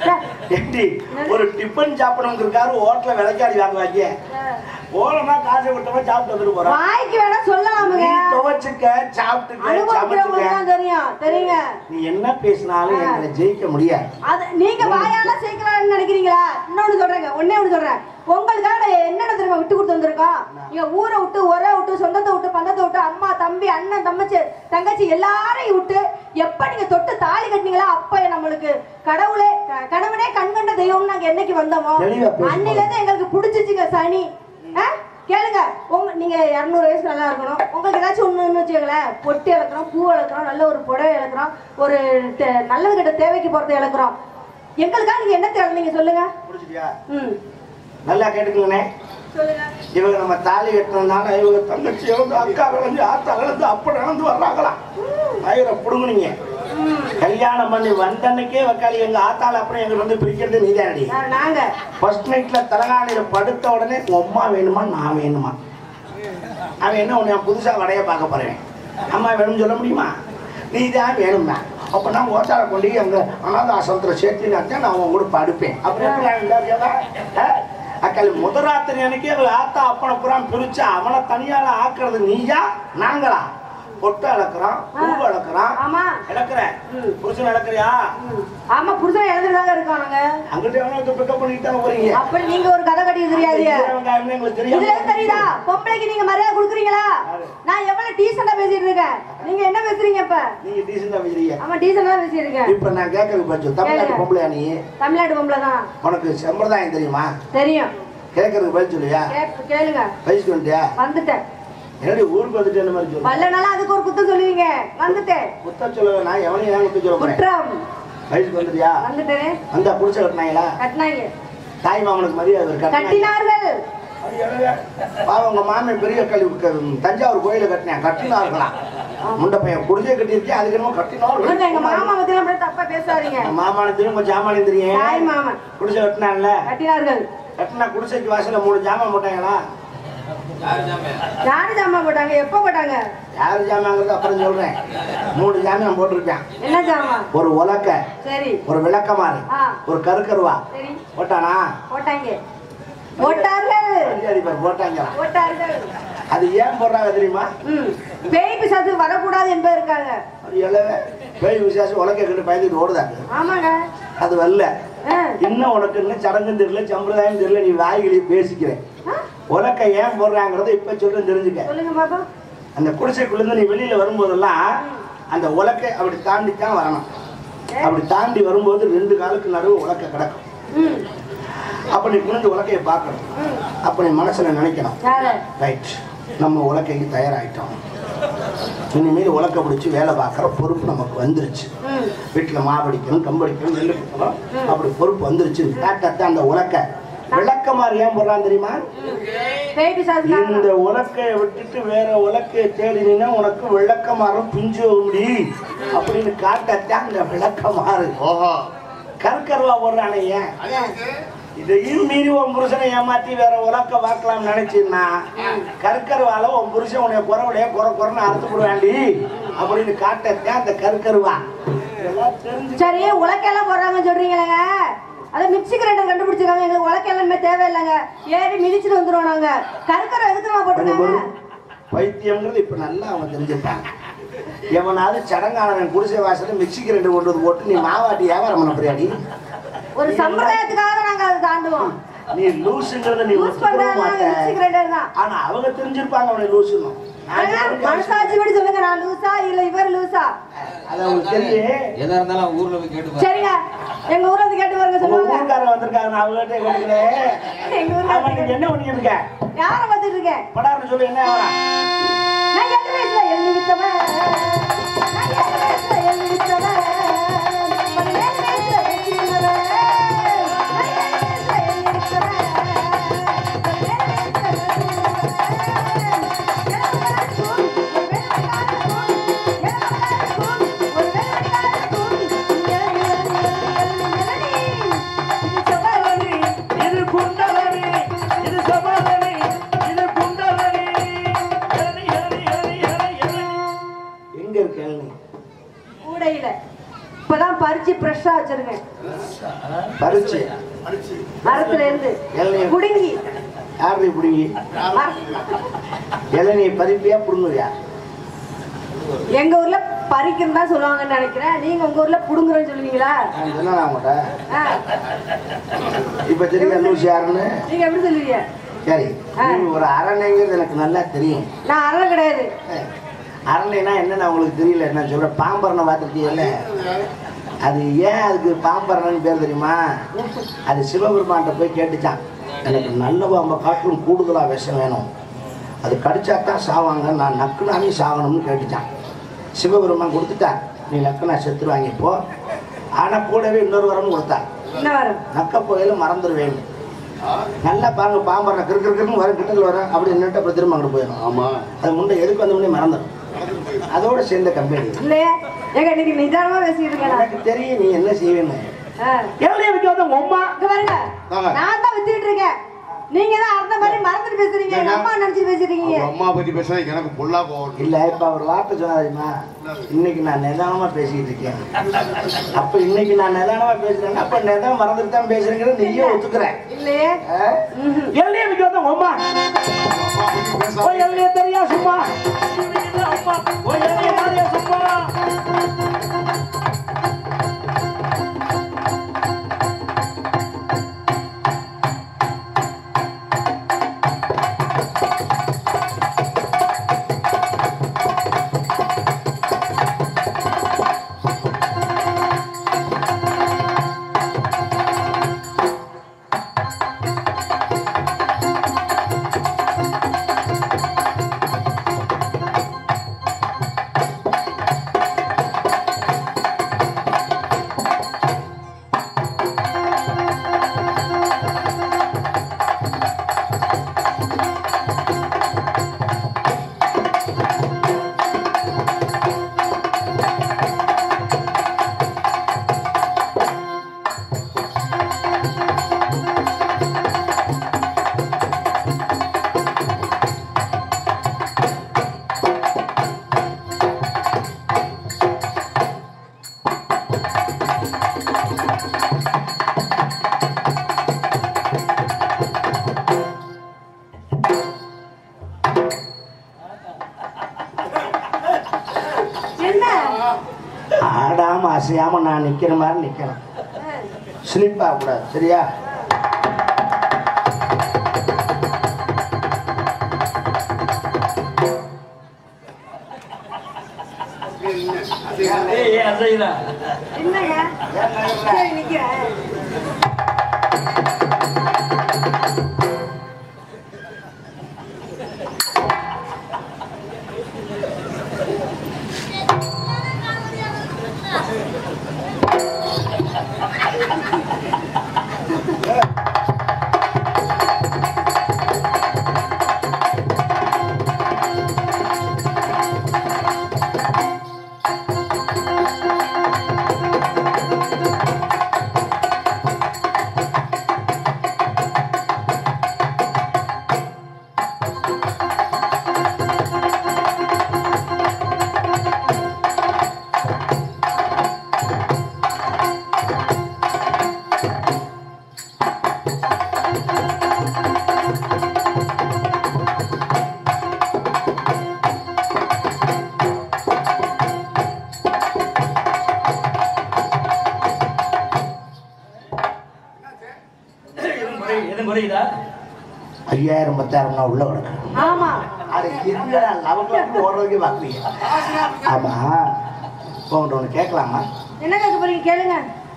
எப்படி ஒரு டிஃபன் சாப்பிடணும் இருக்காரு ஹோட்டல்ல விளக்காடி வாங்குவாங்க போனோம்னா காசை கொடுத்தோம்னா சாப்பிட்டு வந்துட்டு போறோம் வாய்க்கு வேணா சொல்லலாமுங்க நீ துவைச்சுக்க சாப்பிட்டுக்க அனுபவிக்கிறவங்களுக்கு சமைச்சுக்க தான் தெரியும் தெரியுங்க நீ என்ன பேசினாலும் எங்களை ஜெயிக்க முடியாது அது நீங்க வாயால சேர்க்கலாம்னு நினைக்கிறீங்களா இன்னொன்னு சொல்றேங்க ஒண்ணே ஒண்ணு சொல்றேன் உங்களுக்காக நான் என்னென்ன தெரியுமா விட்டு கொடுத்து வந்திருக்கோம் நீங்க ஊரை விட்டு உரை விட்டு சொந்தத்தை விட்டு பந்தத்தை விட்டு அம்மா தம்பி அண்ணன் தம்பச்சி தங்கச்சி எல்லாரையும் விட்டு எப்ப நீங்க தொட்டு தாலி கட்டினீங்களா அப்ப நம்மளுக்கு கடவுளே க- கணவனே கண்கண்ட தெய்வம் நாங்க என்னைக்கு வந்தோமோ தெளிவா பேசுங்க. அன்னில இருந்து எங்களுக்கு பிடிச்சிச்சுங்க சனி ஆ? கேளுங்க உங்க நீங்க இருநூறு வயசு நல்லா இருக்கணும் உங்களுக்கு ஏதாச்சும் ஒண்ணுன்னு வச்சுக்கோங்களேன் பொட்டி இழக்கிறோம் பூ இழக்கிறோம் நல்ல ஒரு புடவை இழக்கிறோம் ஒரு தே- நல்லது கிட்ட தேவைக்கு போறதை இழக்கிறோம் எங்களுக்காக நீங்க என்ன தேவை நீங்க சொல்லுங்க புரிஞ்சுட்டியா ம் நல்லா கேட்டுக்கலனே சொல்லுங்க இவங்க நம்ம தாலி கட்டினதுனால இவங்க தங்கச்சி இழந்து அக்கா இழந்து ஆத்தா இழந்து அப்ப இழந்து வர்றாங்களாம் ஆயிர புடுங்குனீங்க கல்யாணம் பண்ணி வந்தன்னைக்கே வக்காளி எங்க ஆத்தால அப்புறம் எங்க வந்து பிரிக்கிறது நீதானடி யார் நாங்க ஃபர்ஸ்ட் நைட்ல தலகாணியில படுத்த உடனே உன் அம்மா வேணுமா நான் வேணுமா அவன் என்ன உன்னை புதுசா வடைய பார்க்க போறேன் அம்மா வேணும்னு சொல்ல முடியுமா நீ தான் வேணும்னா அப்ப நான் ஓட்டார கொண்டு அங்க அனாத ஆசிரமத்துல சேர்த்துனாத்தான் நான் உன் கூட படுப்பேன் அப்புறம் எப்படி நான் இல்லாதவா? ஆ? அக்காளி முதராத்திரி அன்னைக்கு அவள் ஆத்தா அப்பனை புறான் பிரிச்சு அவனை தனியால ஆக்குறது நீயா நாங்களா பொட்டு அளக்குறான் பூ அளக்குறான் ஆமா இழக்கிறேன் புருஷன் இழக்கிறியா ம். ஆமா புருஷன் இழந்துதாங்க இருக்கோம் நாங்க அங்கிட்ட எவனோ பிக்கப் பண்ணிட்டு தான் போறீங்க அப்படி நீங்க ஒரு கதை கட்டி தெரியாது வெங்காயம்னு எங்களுக்கு இதுல தெரியாது இருந்து தெரியுதா பொம்பளைக்கு நீங்க மரியாதை கொடுக்குறீங்களா நான் எவ்வளவு டீசெண்டா பேசிட்டு இருக்கேன் நீங்க என்ன பேசுறீங்க இப்ப நீங்க டீசெண்டா பேசுறீங்க ஆமா டீசெண்டா தான் பேசியிருக்கேன் இப்ப நான் கேட்கறது பட்சம் தமிழ்நாட்டு கேளுங்க. பொம்பளையா நீ தமிழ்நாட்டு பொம்பளை தான் உனக்கு சம்பிரதாயம் தெரியுமா தெரியும் கேட்கறதுக்கு பதில் சொல்லுவியா கேப்- கேளுங்க வயசுக்கு வந்துட்டியா வந்துட்டேன் என்னடி ஊருக்கு வந்துட்டு என்ன மாதிரி சொல்லு வரலனாலும் அதுக்கு ஒரு குத்தம் சொல்லுவீங்க வந்துட்டேன் குத்த சொல்ல நான் எவனையும் ஏன் குத்த சொல்ல போறேன் குற்றம் வயசுக்கு வந்துட்டியா வந்துட்டேன் வந்தா புடிச்ச கட்டினாங்களா கட்டினாங்க தாய் மாமனுக்கு மரியாதை இருக்கா கட்டினார்கள் பாவம் உங்க மாமன் பெரிய கல்வி தஞ்சாவூர் கோயில கட்டினேன் கட்டினார்களா முண்டை பையன் குடிசை கட்டியிருக்கேன் அதுக்கு என்னமோ இவங்க எங்க மாமா கட்டினார்கள் பத்தி எல்லாம் தப்பா பேசாதீங்க மாமான தெரியும் ஜாமானியம் தெரியும் தாய் மாமன் குடிசை கட்டினான்ல கட்டினார்கள் கட்டினா குடிசைக்கு வாசல்ல மூணு ஜாமான் போட்டாங்களா யாரு ஜாமியா யாரு ஜாமான் போட்டாங்க எப்ப போட்டாங்க யார் ஜாமாங்கிறது அப்புறம் சொல்றேன் மூணு ஜாமியம் போட்டிருக்கேன் என்ன ஜாமான் ஒரு உலக்க சரி ஒரு விளக்கமாறு ஆ. ஒரு கருக்கருவா சரி போட்டானா போட்டாங்க போட்டார்கள் அதிகாரிப்பார் போட்டாங்களா போட்டார்கள் அது ஏன் போடுறாங்க தெரியுமா ம் பேய் பிசாசு வரக்கூடாது என்பதற்காக அது எல்லாம் பேய் விசேஷம் உலக்க கண்டு பயந்துட்டு ஓடுதாங்க ஆமாங்க அது வரல ஆ. இன்னும் உனக்கு இன்னும் சடங்கும் தெரியல சம்பிரதாயம் தெரியல நீ வாய்களே பேசிக்கிற ஆ? உலக்க ஏன் போடுறாங்கிறத இப்ப சொல்றேன் தெரிஞ்சுக்க சொல்லுங்க பாப்பா அந்த குடிசைக்குள்ள இருந்து நீ வெளியில வரும்போதெல்லாம் அந்த உலக்கை அப்படி தாண்டி தான் வரணும் அப்படி தாண்டி வரும்போது ரெண்டு காலுக்கு நடுவு உலக்க கிடக்கும் ம் அப்ப நீ குனிஞ்சு உலக்கையை பார்க்கணும் ம் அப்ப நீ மனசுல நினைக்கணும் யாரு ரைட் நம்ம உலக்கைக்கு தயாராயிட்டோம் இனிமேல் உலக்க பிடிச்சி வேலை பார்க்குற பொறுப்பு நமக்கு வந்துருச்சு ம் வீட்டில் மாவடிக்கணும் கம்படிக்கணும் நெல் குத்தணும் அப்படி பொறுப்பு வந்துருச்சு காட்டத்தான் அந்த உலக்க விளக்கமாறு ஏன் போடுறான் தெரியுமா பேய் பிசாசு இந்த உலக்கையை விட்டுட்டு வேற உலக்கையை தேடினா உனக்கு விளக்கமாறும் பிஞ்சு முடி அப்படின்னு காட்டத்தான் அந்த விளக்கமாறு ஓஹோ கற்கருவா போடுறானே ஏன் அது எனக்கு இதையும் மீறி உன் புருஷனை ஏமாத்தி வேற உலக்க பார்க்கலாம் நினைச்சின்னா கருக்கருவால உன் புருஷன் உன்னை குறவுடைய குறை குறைன்னு அறுத்து விடுவாண்டி அப்படின்னு காட்டத்தான் அந்த கருக்கருவா இதெல்லாம் தெரிஞ்சு சரி உலக்கெல்லாம் போடுறாங்கன்னு சொல்றீங்களேங்க அதை மிக்சி கிரைண்டர் கண்டுபிடிச்சிருக்காங்க எங்களுக்கு உலக்கெல்லாம் இனிமே தேவையில்லைங்க ஏறி மிதிச்சுட்டு வந்துருவோம் நாங்க கருக்கரை எதுக்குமா போட்டுருக்காங்க பைத்தியம்ங்கிறது இப்ப நல்லா அவன் தெரிஞ்சுட்டான் எவனாவது சடங்கானவன் குடிசை வாசல மிக்சி கிரைண்டர் கொண்டு வந்து போட்டு நீ மாவாட்டி வியாபாரம் பண்ண போறியாடி ஒரு சம்பிரதாயத்துக்காக தான் நாங்க அதை தாண்டுவோம் நீ லூசுங்கிறத நீ யூஸ் ஒத்துக்கவே பண்றதுனால மிக்சி மாட்ட கிரைண்டர் தான் ஆனா அவங்க தெரிஞ்சிருப்பாங்க அவனை லூசுன்னு நான் ஏங்க, யாருக்கு மனசாட்சி படி சொல்லுங்க நான் லூசா இல்ல இவர் லூசா அது அவங்களுக்கு தெரியும் எதா இருந்தாலும் அவங்க ஊர்ல போய் கேட்டு பாரு. சரிங்க எங்க ஊர்ல இருந்து கேட்டு பாருங்க உங்க சொல்லுவாங்க ஊருக்காரன் வந்திருக்காங்க நான் அவங்ககிட்ட கேட்கிறேன் எங்க ஊர்ல அவன் நீங்க என்ன பண்ணிட்டு இருக்க யார பார்த்துட்டு இருக்கேன் படாருன்னு சொல்லி என்ன ஆவறா? நான் எட்டு வயசுல எழுதி விட்டவன் நான் எட்டு வயசுல எழுதி விட்டவன் பதினேழு வயசுல வெற்றி நின்றவன். நான் ஏழு வயசுல எழுதி விட்டவன். பதினேழு வயசுல வெற்றி நின்றவன். இளமகனாருக்கும் ஒரு வெள்ளைக்காரருக்கும், இளமகனாருக்கும் ஒரு வெள்ளைக்காரருக்கும், இளநீ, இளநீ, இளநீ, இது செவ்வாய் இது குண்டலனி இது சபாலனி இது குண்டலனி எலனி, எலனி, எலனி, எலனி, எலனி. எங்க இருக்கு இளநீ? கூடையில இப்பதான் பறிச்சு ஃப்ரெஷ்ஷா வச்சிருக்கேன் பறிச்சு மரத்துல இருந்து இளநீ குடுங்கி யாரு பிடிங்கி இளநியை பறிப்பியா புடுங்குறியா எங்க ஊர்ல பறிக்கணும் தான் சொல்லுவாங்கன்னு நினைக்கிறேன் நீங்க உங்க ஊர்ல புடுங்குறேன்னு சொல்லுவீங்களா நான் சொன்னா உங்கள்கிட்ட ஆ, இப்ப தெரியுங்க லூசி யாருன்னு நீங்க எப்படி சொல்லுவீங்க சரி நீ ஒரு அரணைங்கிறது எனக்கு நல்லா தெரியும் நான் அறல கிடையாது அரணைனா என்னன்னு உங்களுக்கு தெரியல என்ன சொல்ற பாம்பரனை பார்த்துருக்கீங்கல்ல அது ஏன் அதுக்கு பாம்பரனன்னு பேர் தெரியுமா அது சிவபெருமான்கிட்ட போய் கேட்டுச்சான் எனக்கு நல்ல பாம்பை காட்டிலும் கூடுதலா விஷம் வேணும் அது கடிச்சாத்தான் சாவாங்க நான் நக்குனாலே சாகணும்னு கேட்டுச்சான் சிவபெருமான் கொடுத்துட்டா நீ நக்குனா செத்துருவாங்க இப்போ ஆனால் கூடவே இன்னொரு வரமும் கொடுத்தா என்ன வரும் நக்க புகையில மறந்துடுவேன் நல்லா பாருங்க பாம்பரை கிறு கிறு கிறுன்னு வரும் கிட்டத்தில் வரும் அப்படி நின்றுட்டு அப்புறம் திரும்ப அங்கிட்டு போயிடும் ஆமா அது முன்னே எதுக்கு வந்த முன்னே மறந்துடும் அதோட சேர்ந்த கம்பெனி இல்லையே ஏங்க இன்னைக்கு நிதானமா பேசிட்டு இருக்கேன் நான். எனக்கு தெரியும் நீ என்ன செய்வேன்னு ஆ, எவ்வளோ வைக்க வந்து உம்மா இங்க பாருங்க வாங்க. நான் தான் வித்துட்டு இருக்கேன் நீங்க தான் அந்த மாதிரி மறந்துட்டு பேசுறீங்க எங்க அம்மா நினைச்சு பேசிருக்கீங்க அவங்க அம்மா பத்தி பேசினா எனக்கு பொல்லா போகும் இல்ல இப்ப அவர் வார்த்தை சொன்னா தெரியுமா இன்னைக்கு நான் நிதானமா பேசிக்கிட்டு இருக்கேன் அப்ப இன்னைக்கு நான் நிதானமா பேசுறேன் அப்ப நிதானம் மறந்துட்டு தான் பேசுறேங்கிற நீயே ஒத்துக்கிறேன் இல்லையே ம்ஹும். எல்லையை வைக்க வந்து உம்மா அம்மா பத்தி ஓ பேசாம எல்லையை தெரியா சும்மா அம்மா ஓ எல்லையை தெரியா சும்மா என்ன ஆடாம அசையாம நான் நிக்கிற மாதிரி நிக்கணும் ஸ்லிப் ஆகக்கூடாது சரியா ஏய் ஏன் அசைதா என்னங்க சரி நிக்கிறேன் குறையுதா ஐயாயிரம் பத்தாயிரம்னா உள்ள கிடக்கு ஆமா அது இருக்கிற லவங்க ஓடுறதுக்கே பார்க்குறீங்க ஆமா இப்போ ஒன்று கேட்கலாமா என்ன கேட்க போறீங்க கேளுங்க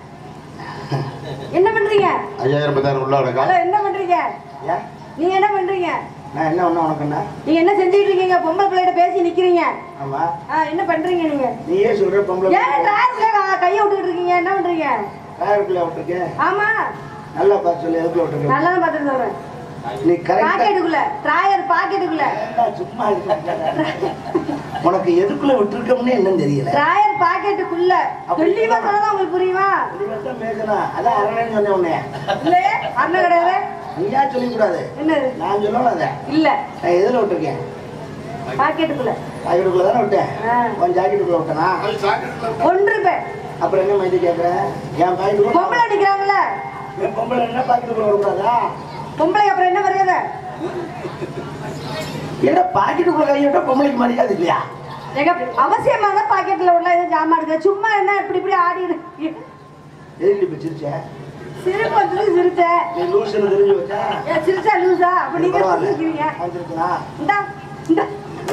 என்ன பண்றீங்க ஐயாயிரம் பத்தாயிரம் உள்ள கிடக்கா ஹலோ என்ன பண்றீங்க ஏன் நீங்க என்ன பண்றீங்க நான் என்ன ஒன்று உனக்கு என்ன நீங்க என்ன செஞ்சுட்டு இருக்கீங்க பொம்பளை பிள்ளைகிட்ட பேசி நிக்கிறீங்க ஆமா ஆ, என்ன பண்றீங்க நீங்க நீயே சொல்ற பொம்பளை ஏன் டிராயர்ல கைய விட்டுக்கிட்டு இருக்கீங்க என்ன பண்றீங்க டிராவல்குள்ள விட்டுருக்கேன் ஆமா நல்லா பார்த்து சொல்லி எதுக்குள்ள விட்டுருக்கேன் நல்லா பார்த்துட்டு சொல்றேன் நீ கரெக்டா பாக்கெட்டுக்குள்ள டிராயர் பாக்கெட்டுக்குள்ள சும்மா இருக்க உனக்கு எதுக்குள்ள விட்டுருக்கோம்னு என்னன்னு தெரியல டிராயர் பாக்கெட்டுக்குள்ள தெளிவா சொன்னா உங்களுக்கு புரியுமா இதுதான் பேசணும் அதான் அரணேன்னு சொன்னேன் உன்னைய இல்லையே அண்ணன் கிடையாது நீயா சொல்லிக்கூடாது என்னது நான் சொல்லணும் அதை இல்ல நான் எதில் விட்டுருக்கேன் பாக்கெட்டுக்குள்ள ஜாக்கெட்டுக்குள்ள தானே விட்டேன் ஆ. உன் ஜாக்கெட்டுக்குள்ள விட்டனா ஒன்று பேர் அப்புறம் என்ன மைண்டு கேட்குறேன் என் பாக்கெட்டுக்குள்ள பொம்பளை அடிக்கிறாங்கல்ல என் பொம்பளை என்ன பாக்கெட்டுக்குள்ள வரக்கூடாதா பொம்பளை அப்புறம் என்ன வருது ஏன்னா பாக்கெட்டுக்குள்ள கை விட்டா பொம்பளைக்கு மரியாதை இல்லையா எங்க அவசியமா தான் பாக்கெட்ல உள்ள எதுவும் ஜாமான் இருக்கு சும்மா என்ன இப்படி இப்படி ஆடி இருக்கு எதுக்கு இப்போ சிரிச்சேன் சிரிப்பு வந்து சிரிச்சேன் நீ லூசுன்னு தெரிஞ்சு வச்சா ஏன் சிரிச்சா லூசா அப்ப நீங்க பரவாயில்ல. சிரிக்கிறீங்க நான் சிரிச்சனா? இந்தா இந்தா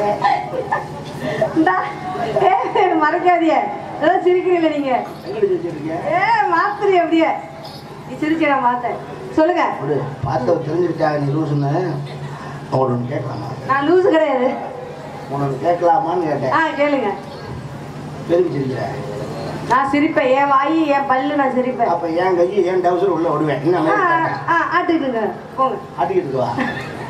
இந்தா ஏ மறக்காதீங்க ஏதோ சிரிக்கிறீங்களா நீங்க எங்கடி சிரிச்சிருக்கீங்க ஏ மாத்திரி அப்படியே நீ சிரிக்க நான் பார்த்தேன் சொல்லுங்க ஒரு பார்த்த தெரிஞ்சிருச்சா நீ லூசுன்னு உங்களோட ஒன்று கேட்கலாமா நான் லூசு கிடையாது உனக்கு கேட்கலாமான்னு கேட்டேன் ஆ கேளுங்க பெருமை சிரிக்கிற நான் சிரிப்பேன் என் வாய் என் பல்லு நான் சிரிப்பேன் அப்ப என் கை என் டவுசர் உள்ள விடுவேன் என்ன ஆ மாதிரி ஆ, கேட்டேன். ஆ ஆட்டுக்கிட்டுங்க போங்க ஆட்டிக்கிட்டு வா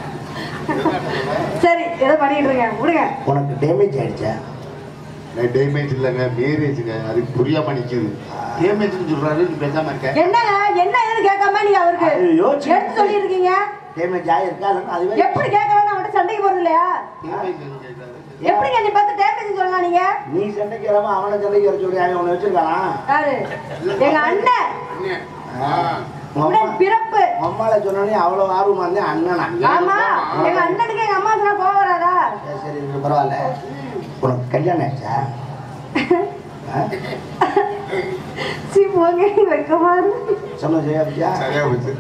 சரி ஏதோ பண்ணிட்டு இருக்கேன் விடுங்க உனக்கு டேமேஜ் ஆயிடுச்சா டேமேஜ் இல்லைங்க மேரேஜுங்க அது புரியாம நிக்குது டேமேஜ்னு சொல்றாரு நீ பேசாம இருக்க என்னங்க என்ன ஏதுன்னு கேட்காம நீங்க அவருக்கு அது யோசிச்சு- எடுத்து சொல்லிட்டு இருக்கீங்க டேமேஜ் ஆயிருக்கா இல்லைன்னா அதுவே எப்படி கேட்கலாம் அவன்கிட்ட சண்டைக்கு போறது இல்லையா டேமேஜ் கேட்கறாரு எப்படிங்க நீ பார்த்து டேமேஜ் சொல்லலாம் நீங்க நீ சண்டைக்கு வராம அவனை சண்டைக்கு வர சொல்லி அவன் உன்னை வச்சிருக்கானா யாரு எங்க அண்ணன் அண்ணே. ஆ. உங்க உடன் அம்மா பிறப்பு உங்க அம்மால சொன்னோடனே அவ்வளவு ஆர்வமா இருந்தேன் அண்ணனா ஆமா எங்க அண்ணனுக்கு எங்க அம்மா சொன்னா கோவம் வராதா சரி, சரி இருக்கு, பரவாயில்ல உனக்கு கல்யாணம் ஆயிடுச்சா ஆ? சி போங்க வைக்கமா இருக்கு. சொன்ன ஜெயாபிச்சா சரியா போச்சு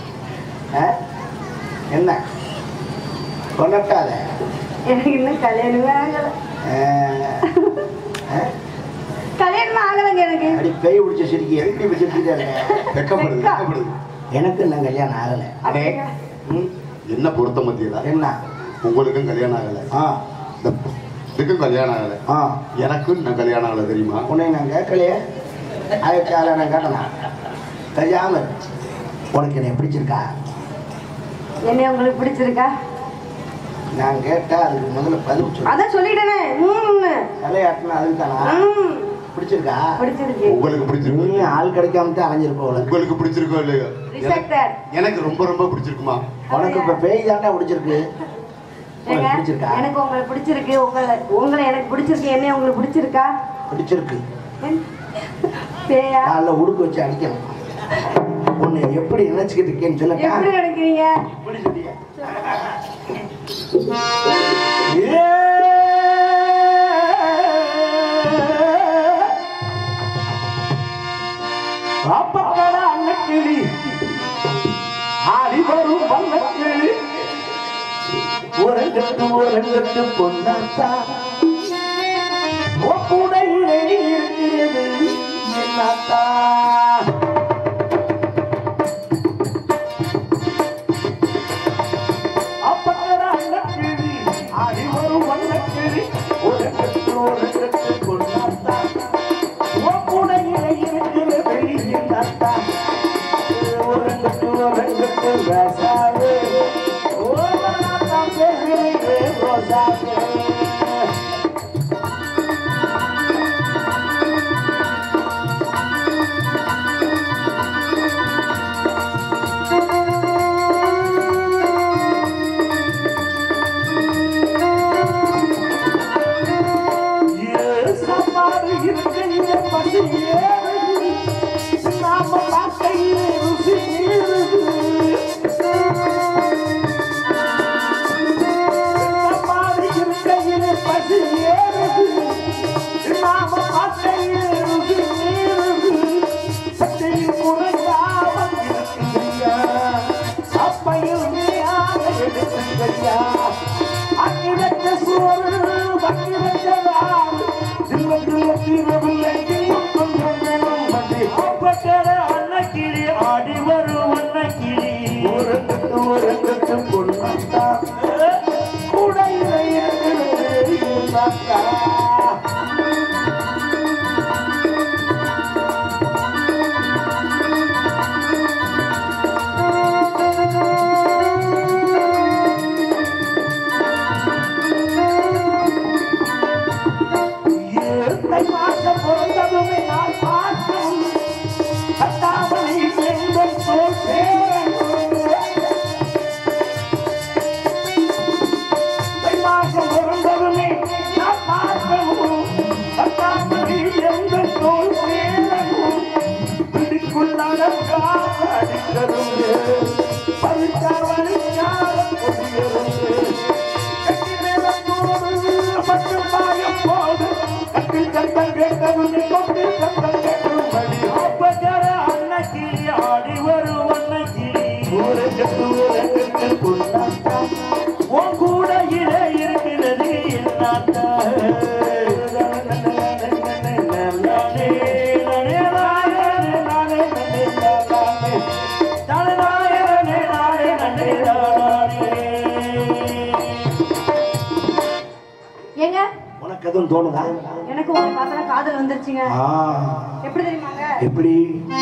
என்ன கொண்டாட்டாத எனக்கு இன்னும் கல்யாணமே ஆகல ஆ. ஆ? கல்யாணமே ஆகலைங்க எனக்கு அடி பேய் பிடிச்ச சிரிக்கி எப்படி இப்படி சிரிக்கிட்டாங்க வெக்கப்படுது வெக்கப்படுது எனக்கு இன்னும் கல்யாணம் ஆகலை அண்ணே ம் என்ன பொருத்த மத்தியில என்ன உங்களுக்கும் கல்யாணம் ஆகல ஆ இந்த இதுக்கும் கல்யாணம் ஆகல ஆ எனக்கும் இன்னும் கல்யாணம் ஆகல தெரியுமா உன்னை நான் கேட்கலையே ஆயிரத்தி ஆளை நான் கேட்டனா கல்யாணம் இரு. உனக்கு என்னை பிடிச்சிருக்கா என்ன உங்களுக்கு பிடிச்சிருக்கா நான் கேட்டா அதுக்கு முதல்ல பதில் சொல்லு அதான் சொல்லிட்டேனே ம் தலையாட்டினா அதுக்கு தானா ம் பிடிச்சிருக்கா பிடிச்சிருக்கு உங்களுக்கு நீ பிடிச்சிருக்கோ ஆள் கிடைக்காம தான் அலைஞ்சிருப்போம் உங்களுக்கு பிடிச்சிருக்கோ இல்லையோ ரிசெக்டட் எனக்கு ரொம்ப ரொம்ப பிடிச்சிருக்குமா உனக்கு இப்ப பேய் தாண்டா பிடிச்சிருக்கு ஏங்க உனக்கு பிடிச்சிருக்கா எனக்கு உங்களை பிடிச்சிருக்கு உங்களை உங்களை எனக்கு பிடிச்சிருக்கு என்ன உங்களுக்கு பிடிச்சிருக்கா பிடிச்சிருக்கு என்- பேயா காலைல உடுக்கு வச்சு அடிக்கணும் உன்னை எப்படி நினைச்சுக்கிட்டு இருக்கேன்னு சொல்லட்டா எப்படி நினைக்கிறீங்க எப்படி சொல்லிய அப்பக்கடா அன்னக்கிளி ஆடி வரும் வல்லக்கிளி உரங்கட்டு உரங்கட்டு பொன்னாத்தா ஒப்புடையிலே இருக்கிறது என்னாத்தா அப்பக்கடா அன்னக்கிளி ஆடி வரும் வல்லக்கிளி உரங்கட்டு உரங்கட்டு பொன்னாத்தா ஒப்புடையிலே இருக்கிறது என்னாத்தா உரங்கட்டு உரங்கட்டு ரசாவே ஓராத்தா பேசுகிறே ரோசாவே ஆடி வரும் அன்னைக்கிளி ஊரகத்து ஊரகத்து கொண்டாட்டா உன் கூட இட இருக்கிறது என்னாட்டா ஏங்க உனக்கு எதுவும் தோணுதா எனக்கு உங்களை பார்த்தா காதல் வந்துருச்சுங்க ஆ, எப்படி தெரியுமாங்க எப்படி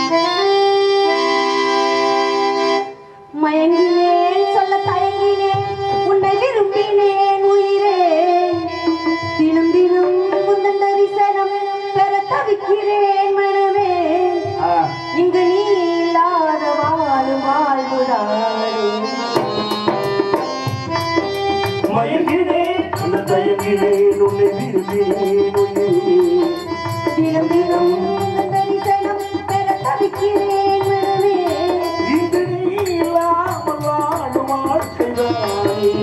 மயங்கினேன் சொல்ல தயங்கினேன் உன்னை விரும்பினேன் உயிரே தினம் தினம் முந்தன் தரிசனம் பெற தவிக்கிறேன் மனமே ஆ, இங்கு நீ இல்லாத வாழும் வாழ்வுதானே மயங்கினேன் உன்னை தயங்கினேன் உன்னை விரும்பினேன் உயிரே. தினம் தினம் முந்தன் தரிசனம் பெற தவிக்கிறேன் மனமே இது நீ இல்லாமல் வாழும் வாழ்க்கைதானே.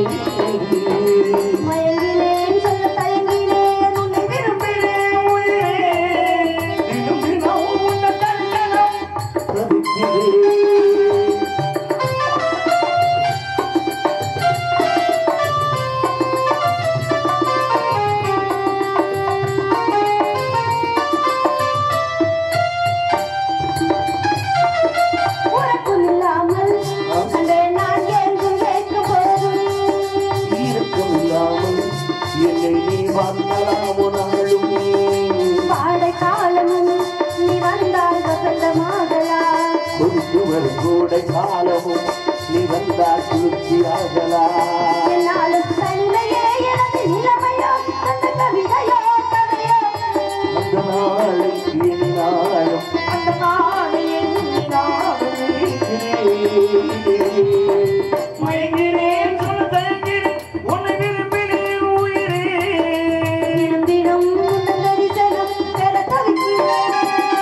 மயங்கினேன் சொல்ல தயங்கினேன் உன்னை விரும்பினேன் உயிரே, தினம் தினம் உன்னை தரிசனம் தவிக்கிறேன். உனக்கும் இல்லாமல் அன்றே நான் எங்கும் கேட்கும் போதும் ஈரக்கம் இல்லாமல் என்னை நீ வந்தலாமோ நாளும் வாடை காலமும் நீ வந்தால் வசந்தமாகலாம் கொடுத்து வரும் கோடை காலமும் நீ வந்தால் குளிர்ச்சியாகலாம் என்னாலும் தனிமையே எனது நிலைமையோ அந்த கவிதையோ கதையோ அந்த நாளை எண்ணினாலும் அந்த நாளை எண்ணினாலும் மயங்கினேன் சொல்ல தயங்கினேன் உன்னை விரும்பினேன் உயிரே தினம் தினம் உந்தன் தரிசனம் பெற தவிக்கிறேன்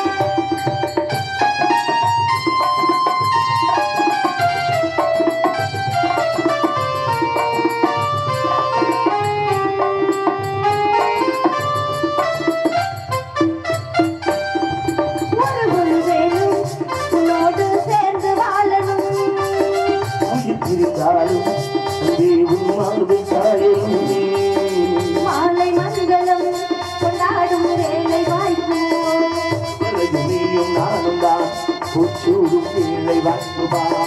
ஒரு பொழுதேனும் உன்னோடு சேர்ந்து வாழணும் உயிர் பிரிந்தாலும் அங்கே உன் மார்பை சாயலுமே மாலை மங்களம் கொண்டாடும் வேலை வாய்க்கும் பிறகு நீயும் நானும் தான் பூச்சூடும் வேலை வாழ்ந்துவா